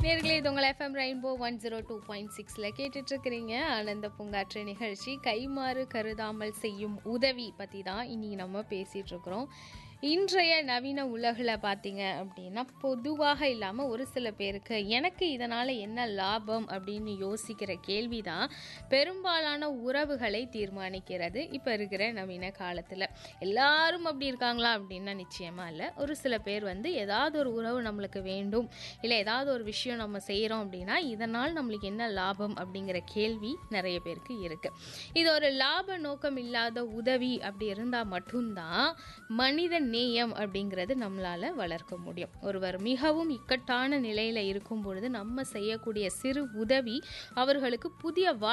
நேர்களே இது உங்கள் FM Rainbow one zero two point சிக்ஸில் கேட்டுட்ருக்கிறீங்க ஆனந்த பூங்காற்று நிகழ்ச்சி கைமாறு கருதாமல் செய்யும் உதவி பற்றி தான் இன்னைக்கு நம்ம பேசிகிட்டு இருக்கிறோம் இன்றைய நவீன உலகில் பார்த்தீங்க அப்படின்னா பொதுவாக இல்லாமல் ஒரு சில பேருக்கு எனக்கு இதனால் என்ன லாபம் அப்படின்னு யோசிக்கிற கேள்வி தான் பெரும்பாலான உறவுகளை தீர்மானிக்கிறது இப்போ இருக்கிற நவீன காலத்தில் எல்லாரும் அப்படி இருக்காங்களா அப்படின்னா நிச்சயமாக இல்லை ஒரு சில பேர் வந்து ஏதாவது ஒரு உறவு நம்மளுக்கு வேண்டும் இல்லை ஏதாவது ஒரு விஷயம் நம்ம செய்கிறோம் அப்படின்னா இதனால் நம்மளுக்கு என்ன லாபம் அப்படிங்கிற கேள்வி நிறைய பேருக்கு இருக்குது இது ஒரு லாப நோக்கம் இல்லாத உதவி அப்படி இருந்தால் மட்டும்தான் மனித நேயம் அப்படிங்கிறது நம்மளால் வளர்க்க முடியும் ஒருவர் மிகவும் இக்கட்டான நிலையில் இருக்கும் பொழுது நம்ம செய்யக்கூடிய சிறு உதவி அவர்களுக்கு புதிய